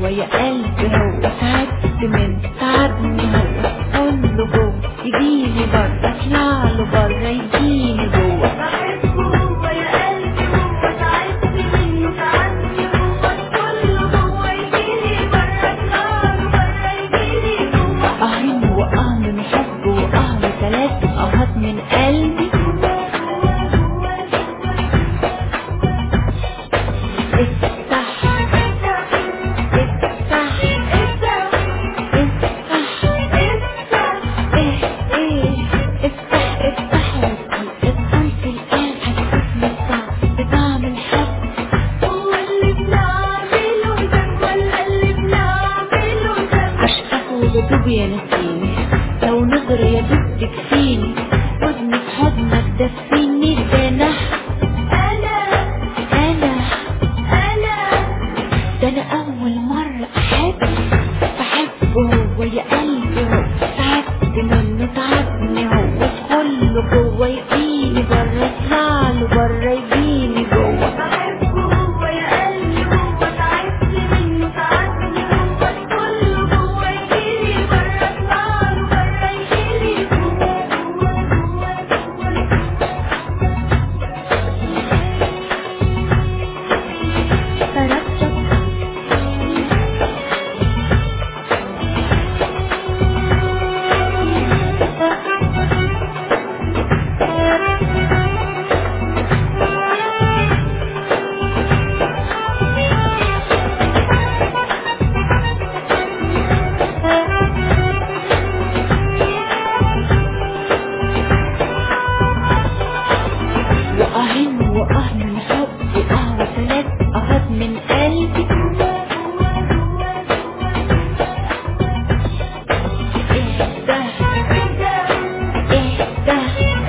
جوه يا قلبي هو تعبت من تعبني هو كله جوه يجيني بره اطلع له بره يجيني جوه بحبه هو يا قلبي هو تعبت منه تعبني هو كله جوه يجيلي برا اطلعله برا يجيلي جوه قهرين وقه من حب وقه ثلاث قهات من قلبي افتح افتح افتح ايه ايه افتح افتح ادخل في القلب هتشوفني بطعم بطعم الحب هو اللي بنعمله ده ولا اللي بنعمله ده عشقك وبدوب يا نسيني لو نظر يا دوب تكفيني حضني في حضنك دفيني ده انا انا انا انا ده انا اول مرة احب بحبه هو يا قلبي هو تعبت منه تعبني هو كله جوه يجيني بره اطلع له بره يجيني جوه بحبه هو يا قلبي هو تعبت منه تعبني هو كله جوه يجيلي برا اطلعله برا يجيلي جوه جوه جوه جوه وأهن وأه من حب وأه وثلاث أهات من قلبي اهدى اهدى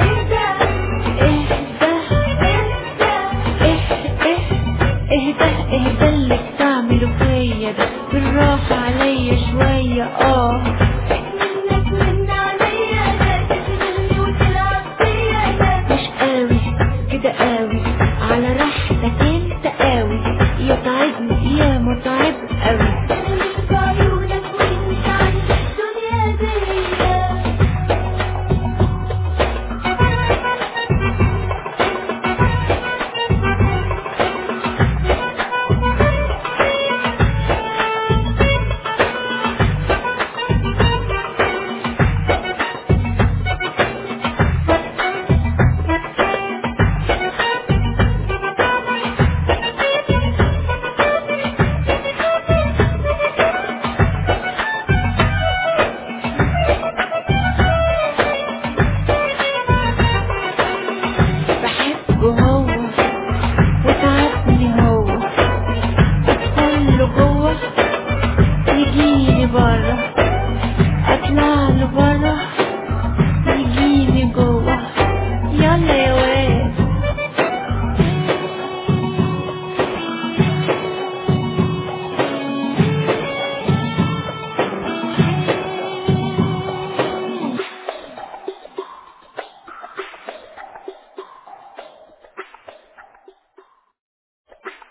اهدى اهدى اهدى اللي بتعمله فيا ده بالراحة عليا شوية اه منك من عليا لا تشغلني وتلعب فيا لا مش قوي كده قوي على راحتك انت قوي يتعبني يا متعب قوي انا مش بعيونك وانت عايش الدنيا بيا بحبه هو وتعبني هو كله جوه يجيني بره